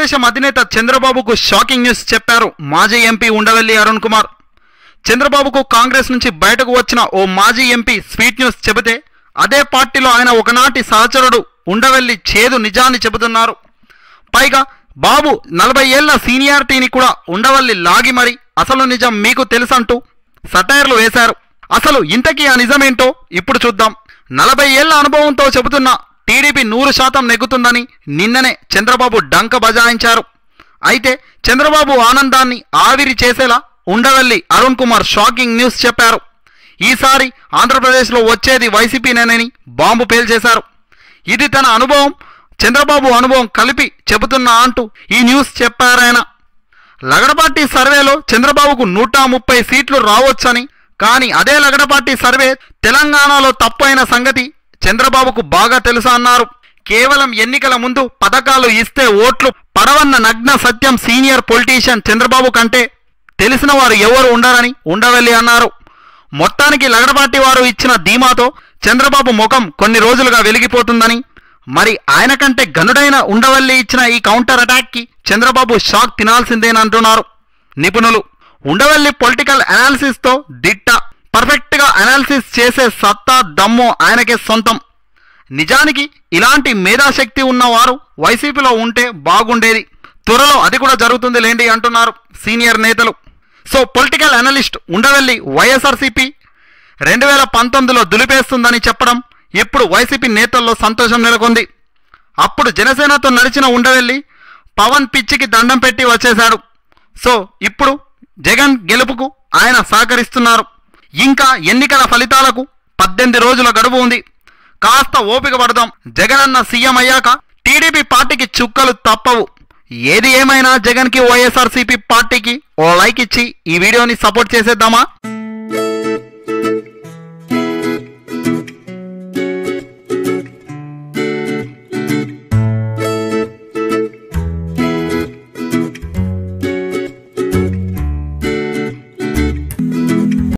తెలుగుదేశం అధినేత చంద్రబాబుకు shocking news చెప్పారు మాజీ ఎంపీ ఉండవెల్లి అరుణ్ కుమార్ చంద్రబాబుకు కాంగ్రెస్ నుంచి బయటకు వచ్చిన ఓ మాజీ ఎంపీ స్వీట్ న్యూస్ చెబితే అదే పార్టీలో ఆయన ఒకనాటి సహచరుడు ఉండవెల్లి చేదు నిజాన్ని చెబుతున్నారు పైగా బాబు నలభై ఏళ్ల సీనియారిటీని కూడా ఉండవల్లి లాగి మరి అసలు నిజం మీకు తెలుసంటూ సటైర్లు వేశారు అసలు ఇంతకీ ఆ నిజమేంటో ఇప్పుడు చూద్దాం నలభై ఏళ్ల అనుభవంతో చెబుతున్న టీడీపీ నూరు శాతం నెగ్గుతుందని నిన్ననే చంద్రబాబు డంక బజాయించారు అయితే చంద్రబాబు ఆనందాన్ని ఆవిరి చేసేలా ఉండవల్లి అరుణ్ కుమార్ షాకింగ్ న్యూస్ చెప్పారు ఈసారి ఆంధ్రప్రదేశ్లో వచ్చేది వైసీపీనేనని బాంబు పేల్చేశారు ఇది తన అనుభవం చంద్రబాబు అనుభవం కలిపి చెబుతున్నా అంటూ ఈ న్యూస్ చెప్పారాయన లగడపాటి సర్వేలో చంద్రబాబుకు నూట ముప్పై సీట్లు రావచ్చని కానీ అదే లగడపాటి సర్వే తెలంగాణలో తప్పైన సంగతి చంద్రబాబుకు బాగా తెలుసా అన్నారు కేవలం ఎన్నికల ముందు పథకాలు ఇస్తే ఓట్లు పడవన్న నగ్న సత్యం సీనియర్ పొలిటీషియన్ చంద్రబాబు కంటే తెలిసిన వారు ఎవరు ఉండరని ఉండవెల్లి అన్నారు మొత్తానికి లగడపాటి వారు ఇచ్చిన ధీమాతో చంద్రబాబు ముఖం కొన్ని రోజులుగా వెలిగిపోతుందని మరి ఆయన కంటే గనుడైన ఉండవల్లి ఇచ్చిన ఈ కౌంటర్ అటాక్కి చంద్రబాబు షాక్ తినాల్సిందేనంటున్నారు నిపుణులు ఉండవల్లి పొలిటికల్ అనాలిసిస్తో దిట్ట పర్ఫెక్ట్గా అనాలిసిస్ చేసే సత్తా దమ్ము ఆయనకే సొంతం నిజానికి ఇలాంటి మేధాశక్తి ఉన్నవారు వైసీపీలో ఉంటే బాగుండేది త్వరలో అది కూడా జరుగుతుంది లేండి అంటున్నారు సీనియర్ నేతలు so political analyst Undavalli YSRCP రెండు వేల పంతొమ్మిదిలో దులిపేస్తుందని చెప్పడం ఇప్పుడు వైసీపీ నేతల్లో సంతోషం నెలకొంది అప్పుడు జనసేనతో నడిచిన ఉండవెల్లి పవన్ పిచ్చికి దండం పెట్టి వచ్చేశాడు సో ఇప్పుడు జగన్ గెలుపుకు ఆయన సహకరిస్తున్నారు ఇంకా ఎన్నికల ఫలితాలకు పద్దెనిమిది రోజుల గడువు ఉంది కాస్త ఓపిక పడదాం జగనన్న సీఎం అయ్యాక టీడీపీ పార్టీకి చుక్కలు తప్పవు ఏది ఏమైనా జగన్కి వైఎస్ఆర్సీపీ పార్టీకి ఓ లైక్ ఇచ్చి ఈ వీడియోని సపోర్ట్ చేసేద్దామా